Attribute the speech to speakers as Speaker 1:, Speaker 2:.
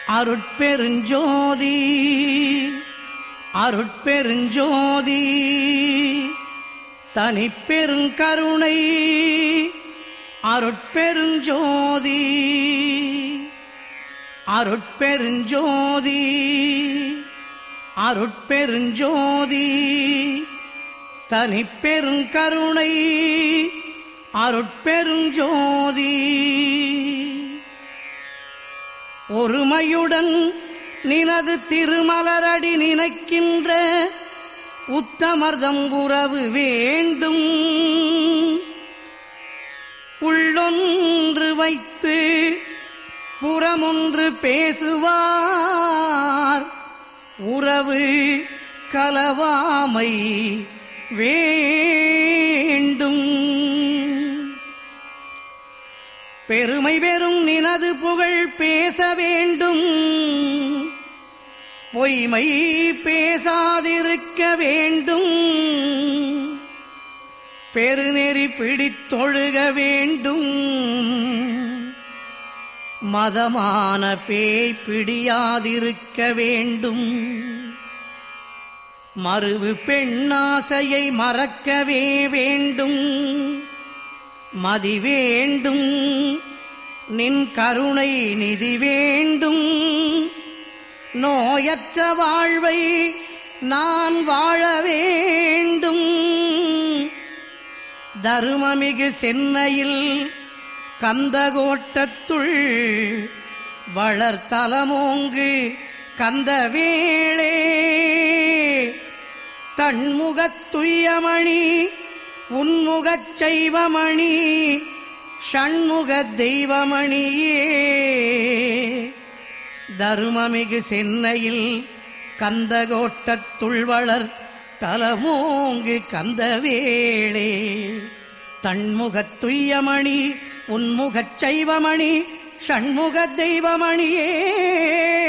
Speaker 1: அருட்பெருஞ்சோதி அருட்பெருஞ்சோதி தனிப்பெருங்கருணை அருட்பெருஞ்சோதி அருட்பெருஞ்சோதி அருட்பெருஞ்சோதி தனிப்பெருங்கருணை அருட்பெருஞ்சோதி ஒருமையுடன் நினது திருமலரடி நினைக்கின்ற உத்தமர்தம் உறவு வேண்டும் உள்ளொன்று வைத்து புறமொன்று பேசுவார் உறவு கலவாமை வேண்டும் பெருமை பெறும் நினது புகழ் பேச வேண்டும் பொய்மை பேசாதிருக்க வேண்டும் பெருநெறி பிடித்தொழுக வேண்டும் மதமான பேய் பிடியாதிருக்க வேண்டும் மறுவு பெண்ணாசையை மறக்கவே வேண்டும் மதி வேண்டும் நின் கருணை நிதி வேண்டும் நோயற்ற வாழ்வை நான் வாழ வேண்டும் தருமமிகு சென்னையில் கந்தகோட்டத்துள் வளர்த்தலமோங்கு கந்தவேளே தன்முகத்துயமணி உன்முகச் செய்வமணி ஷண்முக தெய்வமணியே தருமமிகு சென்னையில் கந்தகோட்டத்துள் வளர் தலமோங்கு கந்தவேளே தன்முகத் துய்யமணி உன்முகச் சைவமணி ஷண்முக தெய்வமணியே